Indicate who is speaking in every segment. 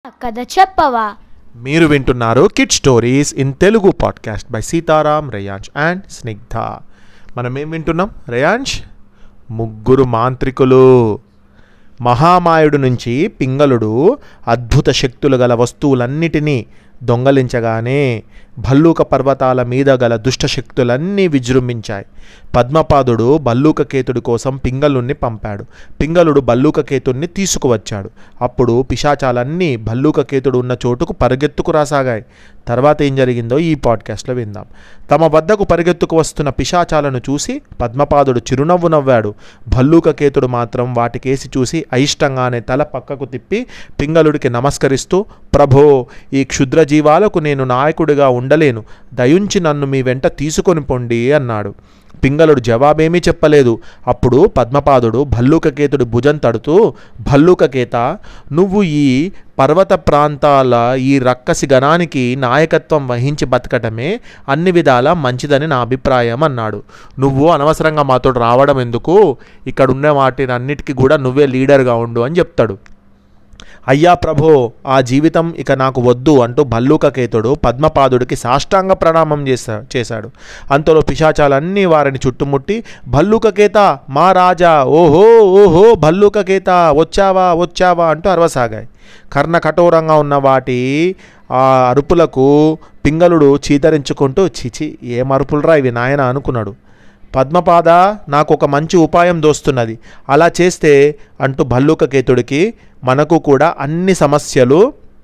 Speaker 1: కథ చెప్పవా
Speaker 2: మీరు వింటున్నారు kid stories in Telugu podcast by Sitaram Reyansh and Snigdha మనం ఏం వింటున్నాం రేయాంష్ ముగ్గురు మాంత్రికులు మహామాయుడు నుంచి పింగళుడు అద్భుత శక్తులు గల వస్తువులన్నిటినీ దొంగలించగానే భల్లూక పర్వతాల మీద గల దుష్ట శక్తులన్నీ విజృంభించాయి పద్మపాదుడు భల్లూకకేతుడి కోసం పింగళుణ్ణి పంపాడు పింగళుడు భల్లూకకేతుడిని తీసుకువచ్చాడు అప్పుడు పిశాచాలన్నీ భల్లూకకేతుడు ఉన్న చోటుకు పరిగెత్తుకు రాసాగాయి తర్వాత ఏం జరిగిందో ఈ పాడ్కాస్ట్లో విందాం తమ వద్దకు పరిగెత్తుకు వస్తున్న పిశాచాలను చూసి పద్మపాదుడు చిరునవ్వు నవ్వాడు భల్లూకకేతుడు మాత్రం వాటికేసి చూసి అయిష్టంగానే తల పక్కకు తిప్పి పింగళుడికి నమస్కరిస్తూ ప్రభో ఈ క్షుద్ర జీవాలకు నేను నాయకుడిగా ఉండలేను దయుంచి నన్ను మీ వెంట తీసుకొని పొండి అన్నాడు పింగళుడు జవాబేమీ చెప్పలేదు అప్పుడు పద్మపాదుడు భల్లూకకేతుడి భుజం తడుతూ భల్లూకకేత నువ్వు ఈ పర్వత ప్రాంతాల ఈ రక్కసి గణానికి నాయకత్వం వహించి బతకటమే అన్ని విధాలా మంచిదని నా అభిప్రాయం అన్నాడు నువ్వు అనవసరంగా మాతో రావడం ఎందుకు ఇక్కడ ఉన్న వాటిని అన్నిటికీ కూడా నువ్వే లీడర్గా ఉండు అని చెప్తాడు అయ్యా ప్రభో ఆ జీవితం ఇక నాకు వద్దు అంటూ భల్లూకకేతుడు పద్మపాదుడికి సాష్టాంగ ప్రణామం చేశా చేశాడు అంతలో పిశాచాలన్నీ వారిని చుట్టుముట్టి భల్లూకకేత మా రాజా ఓహో ఓహో భల్లూకకేత వచ్చావా వచ్చావా అంటూ అరవసాగాయి కర్ణ కఠోరంగా ఉన్న వాటి ఆ అరుపులకు పింగళుడు చీతరించుకుంటూ చిచి ఏం అరుపులరా ఇవి నాయన అనుకున్నాడు పద్మపాద నాకు ఒక మంచి ఉపాయం దోస్తున్నది అలా చేస్తే అంటూ భల్లూకకేతుడికి మనకు కూడా అన్ని సమస్యలు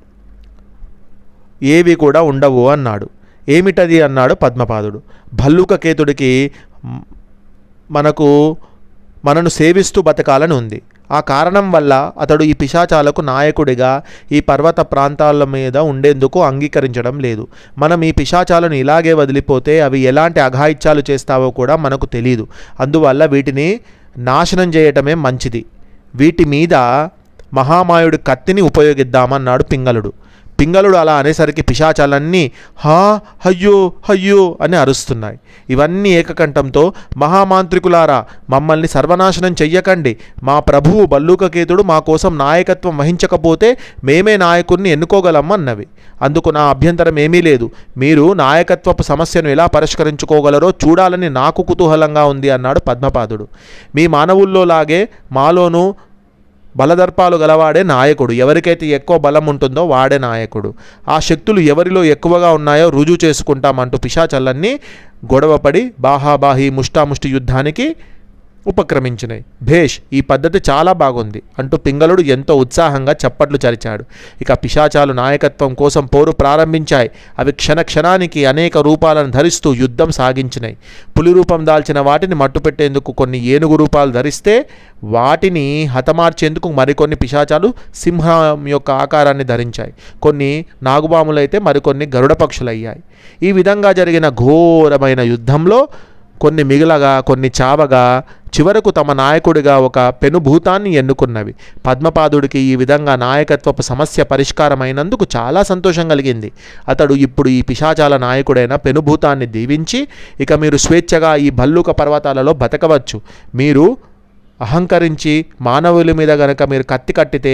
Speaker 2: ఏవి కూడా ఉండవు అన్నాడు ఏమిటది అన్నాడు పద్మపాదుడు భల్లూకకేతుడికి మ్, మనకు మనను సేవిస్తూ బతకాలని ఉంది ఆ కారణం వల్ల అతడు ఈ పిశాచాలకు నాయకుడిగా ఈ పర్వత ప్రాంతాల మీద ఉండేందుకు అంగీకరించడం లేదు మనం ఈ పిశాచాలను ఇలాగే వదిలిపోతే అవి ఎలాంటి అఘాయిత్యాలు చేస్తావో కూడా మనకు తెలియదు అందువల్ల వీటిని నాశనం చేయటమే మంచిది వీటి మీద మహామాయుడి కత్తిని ఉపయోగిద్దామన్నాడు పింగళుడు పింగళుడు అలా అనేసరికి పిశాచాలన్నీ హా హయ్యో హయ్యో అని అరుస్తున్నాయి ఇవన్నీ ఏకకంఠంతో మహామాంత్రికులారా మమ్మల్ని సర్వనాశనం చెయ్యకండి మా ప్రభువు బల్లూకకేతుడు మా కోసం నాయకత్వం వహించకపోతే మేమే నాయకుడిని ఎన్నుకోగలం అన్నవి అందుకు నా అభ్యంతరం ఏమీ లేదు మీరు నాయకత్వపు సమస్యను ఎలా పరిష్కరించుకోగలరో చూడాలని నాకు కుతూహలంగా ఉంది అన్నాడు పద్మపాదుడు మీ మానవుల్లో లాగే మాలోనూ బలదర్పాలు గలవాడే నాయకుడు ఎవరికైతే ఎక్కువ బలం ఉంటుందో వాడే నాయకుడు ఆ శక్తులు ఎవరిలో ఎక్కువగా ఉన్నాయో రుజువు చేసుకుంటామంటూ పిశాచల్లన్నీ గొడవపడి బాహాబాహి ముష్టాముష్టి యుద్ధానికి ఉపక్రమించినాయి భేష్ ఈ పద్ధతి చాలా బాగుంది అంటూ పింగళుడు ఎంతో ఉత్సాహంగా చప్పట్లు చరిచాడు ఇక పిశాచాలు నాయకత్వం కోసం పోరు ప్రారంభించాయి అవి క్షణ క్షణానికి అనేక రూపాలను ధరిస్తూ యుద్ధం సాగించినాయి పులి రూపం దాల్చిన వాటిని మట్టుపెట్టేందుకు కొన్ని ఏనుగు రూపాలు ధరిస్తే వాటిని హతమార్చేందుకు మరికొన్ని పిశాచాలు సింహం యొక్క ఆకారాన్ని ధరించాయి కొన్ని నాగుబాములైతే మరికొన్ని గరుడ పక్షులయ్యాయి ఈ విధంగా జరిగిన ఘోరమైన యుద్ధంలో కొన్ని మిగలగా కొన్ని చావగా చివరకు తమ నాయకుడిగా ఒక పెనుభూతాన్ని ఎన్నుకున్నవి పద్మపాదుడికి ఈ విధంగా నాయకత్వపు సమస్య పరిష్కారమైనందుకు చాలా సంతోషం కలిగింది అతడు ఇప్పుడు ఈ పిశాచాల నాయకుడైన పెనుభూతాన్ని దీవించి ఇక మీరు స్వేచ్ఛగా ఈ భల్లూక పర్వతాలలో బతకవచ్చు మీరు అహంకరించి మానవుల మీద గనక మీరు కత్తి కట్టితే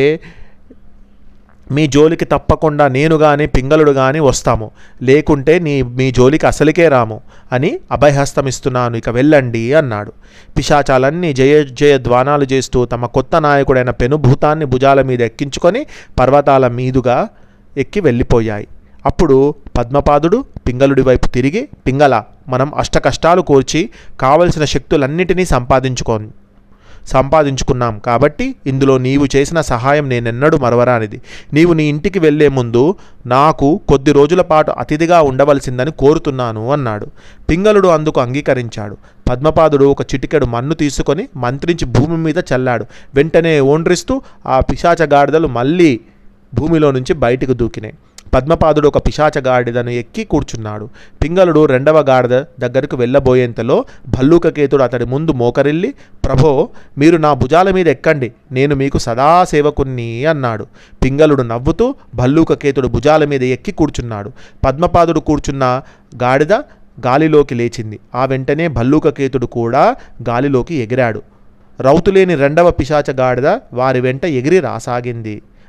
Speaker 2: మీ జోలికి తప్పకుండా నేను కానీ పింగళుడు కానీ వస్తాము లేకుంటే నీ మీ జోలికి అసలుకే రాము అని అభయహస్తం ఇస్తున్నాను ఇక వెళ్ళండి అన్నాడు పిశాచాలన్నీ జయ జయ ధ్వానాలు చేస్తూ తమ కొత్త నాయకుడైన పెనుభూతాన్ని భుజాల మీద ఎక్కించుకొని పర్వతాల మీదుగా ఎక్కి వెళ్ళిపోయాయి అప్పుడు పద్మపాదుడు పింగళుడి వైపు తిరిగి పింగళ మనం అష్టకష్టాలు కోర్చి కావలసిన శక్తులన్నిటినీ సంపాదించుకో సంపాదించుకున్నాం కాబట్టి ఇందులో నీవు చేసిన సహాయం నేనెన్నడూ మరవరానిది నీవు నీ ఇంటికి వెళ్లే ముందు నాకు కొద్ది రోజుల పాటు అతిథిగా ఉండవలసిందని కోరుతున్నాను అన్నాడు పింగళుడు అందుకు అంగీకరించాడు పద్మపాదుడు ఒక చిటికెడు మన్ను తీసుకొని మంత్రించి భూమి మీద చల్లాడు వెంటనే ఓండ్రిస్తూ ఆ పిశాచ గాడిదలు మళ్ళీ భూమిలో నుంచి బయటకు దూకినాయి పద్మపాదుడు ఒక పిశాచ గాడిదను ఎక్కి కూర్చున్నాడు పింగళుడు రెండవ గాడిద దగ్గరకు వెళ్ళబోయేంతలో భల్లూకకేతుడు అతడి ముందు మోకరిల్లి ప్రభో మీరు నా భుజాల మీద ఎక్కండి నేను మీకు సదా సేవకుణ్ణి అన్నాడు పింగళుడు నవ్వుతూ భల్లూకకేతుడు భుజాల మీద ఎక్కి కూర్చున్నాడు పద్మపాదుడు కూర్చున్న గాడిద గాలిలోకి లేచింది ఆ వెంటనే భల్లూకకేతుడు కూడా గాలిలోకి ఎగిరాడు రౌతులేని రెండవ పిశాచ గాడిద వారి వెంట ఎగిరి రాసాగింది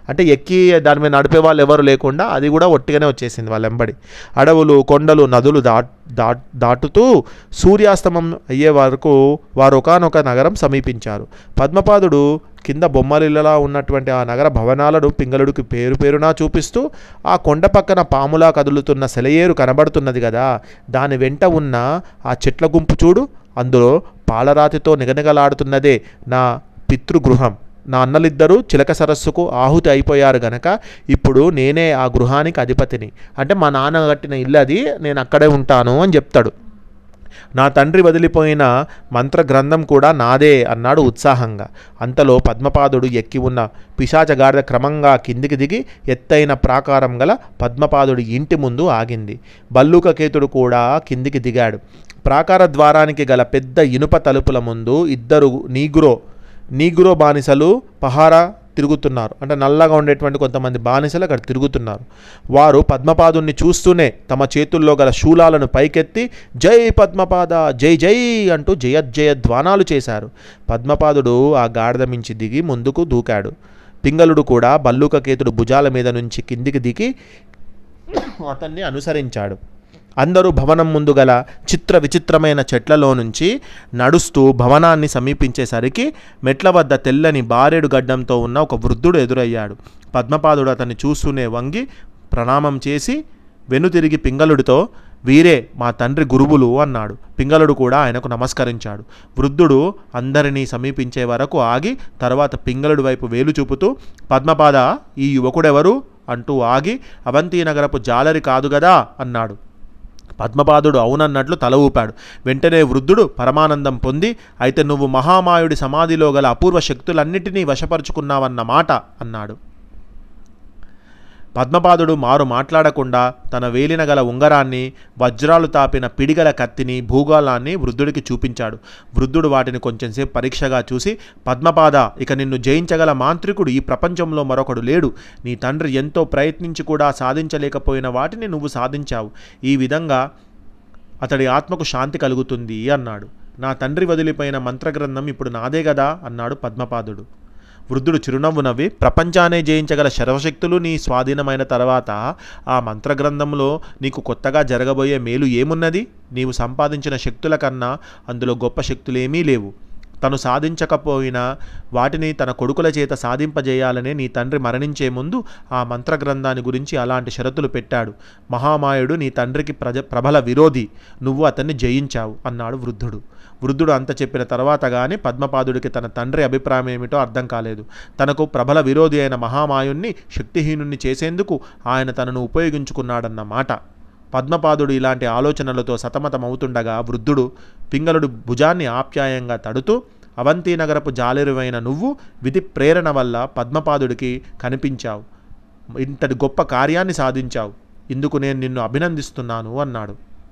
Speaker 2: అంటే ఎక్కి దాని మీద నడిపే వాళ్ళు ఎవరు లేకుండా అది కూడా ఒట్టిగానే వచ్చేసింది వాళ్ళ వెంబడి అడవులు కొండలు నదులు దాట్ దాట్ దాటుతూ సూర్యాస్తమం అయ్యే వరకు వారు ఒకనొక నగరం సమీపించారు పద్మపాదుడు కింద బొమ్మలిల్లలా ఉన్నటువంటి ఆ నగర భవనాలను పింగళుడికి పేరు పేరునా చూపిస్తూ ఆ కొండ పక్కన పాములా కదులుతున్న సెలయేరు కనబడుతున్నది కదా దాని వెంట ఉన్న ఆ చెట్ల గుంపు చూడు అందులో పాలరాతితో నిగనిగలాడుతున్నదే నా పితృగృహం నా అన్నలిద్దరూ చిలక సరస్సుకు ఆహుతి అయిపోయారు గనక ఇప్పుడు నేనే ఆ గృహానికి అధిపతిని అంటే మా నాన్న కట్టిన ఇల్లు అది నేను అక్కడే ఉంటాను అని చెప్తాడు నా తండ్రి వదిలిపోయిన మంత్ర గ్రంథం కూడా నాదే అన్నాడు ఉత్సాహంగా అంతలో పద్మపాదుడు ఎక్కి ఉన్న పిశాచగాడిద క్రమంగా కిందికి దిగి ఎత్తైన ప్రాకారం గల పద్మపాదుడి ఇంటి ముందు ఆగింది బల్లూకకేతుడు కూడా కిందికి దిగాడు ప్రాకార ద్వారానికి గల పెద్ద ఇనుప తలుపుల ముందు ఇద్దరు నీగ్రో నీగ్రో బానిసలు పహారా తిరుగుతున్నారు అంటే నల్లగా ఉండేటువంటి కొంతమంది బానిసలు అక్కడ తిరుగుతున్నారు వారు పద్మపాదుని చూస్తూనే తమ చేతుల్లో గల శూలాలను పైకెత్తి జై పద్మపాద జై జై అంటూ జయజయ ధ్వానాలు చేశారు పద్మపాదుడు ఆ గాడిద మించి దిగి ముందుకు దూకాడు పింగళుడు కూడా బల్లూకకేతుడు భుజాల మీద నుంచి కిందికి దిగి అతన్ని అనుసరించాడు అందరూ భవనం ముందు గల చిత్ర విచిత్రమైన చెట్లలో నుంచి నడుస్తూ భవనాన్ని సమీపించేసరికి మెట్ల వద్ద తెల్లని బారెడు గడ్డంతో ఉన్న ఒక వృద్ధుడు ఎదురయ్యాడు పద్మపాదుడు అతన్ని చూస్తూనే వంగి ప్రణామం చేసి వెనుతిరిగి పింగళుడితో వీరే మా తండ్రి గురువులు అన్నాడు పింగళుడు కూడా ఆయనకు నమస్కరించాడు వృద్ధుడు అందరినీ సమీపించే వరకు ఆగి తర్వాత పింగళుడి వైపు వేలు చూపుతూ పద్మపాద ఈ యువకుడెవరు అంటూ ఆగి అవంతి నగరపు జాలరి కాదు గదా అన్నాడు పద్మపాదుడు అవునన్నట్లు తల ఊపాడు వెంటనే వృద్ధుడు పరమానందం పొంది అయితే నువ్వు మహామాయుడి సమాధిలో గల అపూర్వ శక్తులన్నిటినీ వశపరుచుకున్నావన్న మాట అన్నాడు పద్మపాదుడు మారు మాట్లాడకుండా తన వేలిన గల ఉంగరాన్ని వజ్రాలు తాపిన పిడిగల కత్తిని భూగోళాన్ని వృద్ధుడికి చూపించాడు వృద్ధుడు వాటిని కొంచెంసేపు పరీక్షగా చూసి పద్మపాద ఇక నిన్ను జయించగల మాంత్రికుడు ఈ ప్రపంచంలో మరొకడు లేడు నీ తండ్రి ఎంతో ప్రయత్నించి కూడా సాధించలేకపోయిన వాటిని నువ్వు సాధించావు ఈ విధంగా అతడి ఆత్మకు శాంతి కలుగుతుంది అన్నాడు నా తండ్రి వదిలిపోయిన మంత్రగ్రంథం ఇప్పుడు నాదే కదా అన్నాడు పద్మపాదుడు వృద్ధుడు చిరునవ్వు నవ్వి ప్రపంచాన్ని జయించగల శర్వశక్తులు నీ స్వాధీనమైన తర్వాత ఆ మంత్రగ్రంథంలో నీకు కొత్తగా జరగబోయే మేలు ఏమున్నది నీవు సంపాదించిన శక్తుల కన్నా అందులో గొప్ప శక్తులేమీ లేవు తను సాధించకపోయినా వాటిని తన కొడుకుల చేత సాధింపజేయాలనే నీ తండ్రి మరణించే ముందు ఆ మంత్రగ్రంథాన్ని గురించి అలాంటి షరతులు పెట్టాడు మహామాయుడు నీ తండ్రికి ప్రజ ప్రబల విరోధి నువ్వు అతన్ని జయించావు అన్నాడు వృద్ధుడు వృద్ధుడు అంత చెప్పిన తర్వాత కానీ పద్మపాదుడికి తన తండ్రి అభిప్రాయం ఏమిటో అర్థం కాలేదు తనకు ప్రబల విరోధి అయిన మహామాయుణ్ణి శక్తిహీనుణ్ణి చేసేందుకు ఆయన తనను ఉపయోగించుకున్నాడన్న మాట పద్మపాదుడు ఇలాంటి ఆలోచనలతో సతమతమవుతుండగా వృద్ధుడు పింగళుడు భుజాన్ని ఆప్యాయంగా తడుతూ అవంతి నగరపు జాలెరువైన నువ్వు విధి ప్రేరణ వల్ల పద్మపాదుడికి కనిపించావు ఇంతటి గొప్ప కార్యాన్ని సాధించావు ఇందుకు నేను నిన్ను అభినందిస్తున్నాను అన్నాడు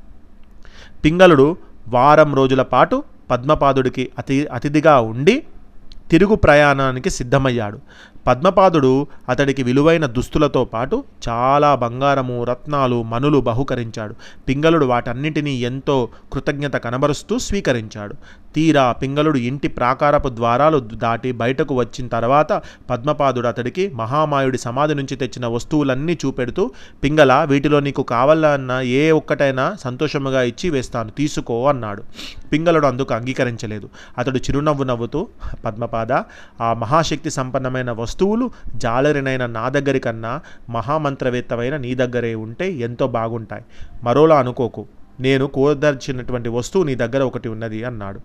Speaker 2: పింగళుడు వారం రోజుల పాటు పద్మపాదుడికి అతి అతిథిగా ఉండి తిరుగు ప్రయాణానికి సిద్ధమయ్యాడు పద్మపాదుడు అతడికి విలువైన దుస్తులతో పాటు చాలా బంగారము రత్నాలు మనులు బహుకరించాడు పింగళుడు వాటన్నిటినీ ఎంతో కృతజ్ఞత కనబరుస్తూ స్వీకరించాడు తీరా పింగళుడు ఇంటి ప్రాకారపు ద్వారాలు దాటి బయటకు వచ్చిన తర్వాత పద్మపాదుడు అతడికి మహామాయుడి సమాధి నుంచి తెచ్చిన వస్తువులన్నీ చూపెడుతూ పింగళ వీటిలో నీకు కావాలన్న ఏ ఒక్కటైనా సంతోషముగా ఇచ్చి వేస్తాను తీసుకో అన్నాడు పింగళుడు అందుకు అంగీకరించలేదు అతడు చిరునవ్వు నవ్వుతూ పద్మపాద ఆ మహాశక్తి సంపన్నమైన వస్తువులు జాలరినైన నా దగ్గరి కన్నా మహామంత్రవేత్తమైన నీ దగ్గరే ఉంటే ఎంతో బాగుంటాయి మరోలా అనుకోకు నేను కోదర్చినటువంటి వస్తువు నీ దగ్గర ఒకటి ఉన్నది అన్నాడు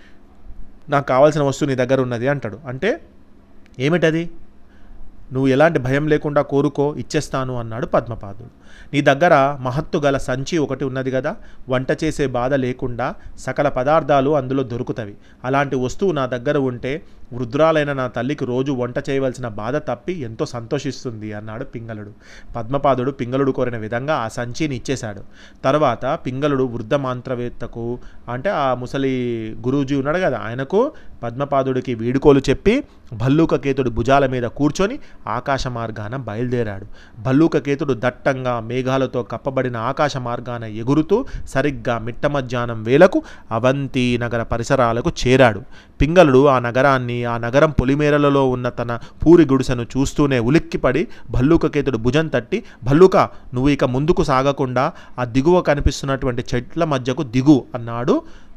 Speaker 2: నాకు కావాల్సిన వస్తువు నీ దగ్గర ఉన్నది అంటాడు అంటే ఏమిటది నువ్వు ఎలాంటి భయం లేకుండా కోరుకో ఇచ్చేస్తాను అన్నాడు పద్మపాదుడు నీ దగ్గర మహత్తు గల సంచి ఒకటి ఉన్నది కదా వంట చేసే బాధ లేకుండా సకల పదార్థాలు అందులో దొరుకుతవి అలాంటి వస్తువు నా దగ్గర ఉంటే వృద్ధురాలైన నా తల్లికి రోజు వంట చేయవలసిన బాధ తప్పి ఎంతో సంతోషిస్తుంది అన్నాడు పింగళుడు పద్మపాదుడు పింగళుడు కోరిన విధంగా ఆ సంచిని ఇచ్చేశాడు తర్వాత పింగళుడు వృద్ధ మంత్రవేత్తకు అంటే ఆ ముసలి గురూజీ ఉన్నాడు కదా ఆయనకు పద్మపాదుడికి వీడుకోలు చెప్పి భల్లూకకేతుడు భుజాల మీద కూర్చొని ఆకాశ మార్గాన బయలుదేరాడు భల్లూకకేతుడు దట్టంగా మేఘాలతో కప్పబడిన ఆకాశ మార్గాన ఎగురుతూ సరిగ్గా మిట్ట మధ్యాహ్నం వేలకు అవంతి నగర పరిసరాలకు చేరాడు పింగళుడు ఆ నగరాన్ని కానీ ఆ నగరం పొలిమేరలలో ఉన్న తన పూరి గుడిసెను చూస్తూనే ఉలిక్కిపడి భల్లూకకేతుడు భుజం తట్టి భల్లూక నువ్వు ఇక ముందుకు సాగకుండా ఆ దిగువ కనిపిస్తున్నటువంటి చెట్ల మధ్యకు దిగు అన్నాడు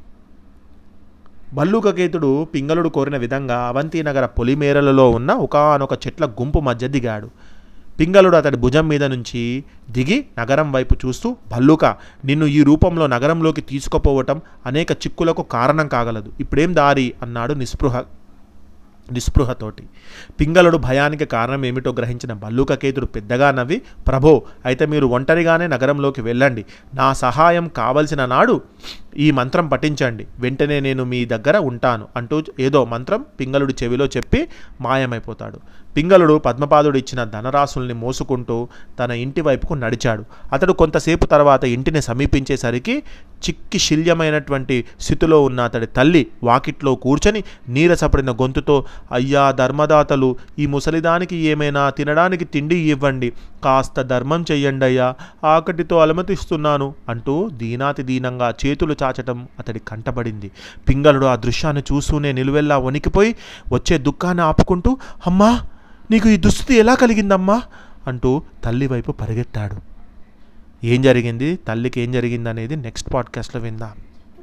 Speaker 2: భల్లూకకేతుడు పింగళుడు కోరిన విధంగా అవంతి నగర పొలిమేరలలో ఉన్న ఒకానొక చెట్ల గుంపు మధ్య దిగాడు పింగళుడు అతడి భుజం మీద నుంచి దిగి నగరం వైపు చూస్తూ భల్లూక నిన్ను ఈ రూపంలో నగరంలోకి తీసుకుపోవటం అనేక చిక్కులకు కారణం కాగలదు ఇప్పుడేం దారి అన్నాడు నిస్పృహ నిస్పృహతోటి పింగళుడు భయానికి కారణం ఏమిటో గ్రహించిన భల్లూకకేతుడు పెద్దగా నవ్వి ప్రభో అయితే మీరు ఒంటరిగానే నగరంలోకి వెళ్ళండి నా సహాయం కావలసిన నాడు ఈ మంత్రం పఠించండి వెంటనే నేను మీ దగ్గర ఉంటాను అంటూ ఏదో మంత్రం పింగళుడి చెవిలో చెప్పి మాయమైపోతాడు పింగళుడు పద్మపాదుడు ఇచ్చిన ధనరాశుల్ని మోసుకుంటూ తన ఇంటి వైపుకు నడిచాడు అతడు కొంతసేపు తర్వాత ఇంటిని సమీపించేసరికి చిక్కి శిల్యమైనటువంటి స్థితిలో ఉన్న అతడి తల్లి వాకిట్లో కూర్చొని నీరసపడిన గొంతుతో అయ్యా ధర్మదాతలు ఈ ముసలిదానికి ఏమైనా తినడానికి తిండి ఇవ్వండి కాస్త ధర్మం చెయ్యండి అయ్యా ఆకటితో అలమతిస్తున్నాను అంటూ దీనాతి దీనంగా చేతులు చాచటం అతడి కంటబడింది పింగళుడు ఆ దృశ్యాన్ని చూస్తూనే నిలువెల్లా వణికిపోయి వచ్చే దుఃఖాన్ని ఆపుకుంటూ అమ్మా నీకు ఈ దుస్థితి ఎలా కలిగిందమ్మా అంటూ తల్లి వైపు పరిగెత్తాడు ఏం జరిగింది తల్లికి ఏం జరిగింది అనేది నెక్స్ట్ పాడ్కాస్ట్లో విందాం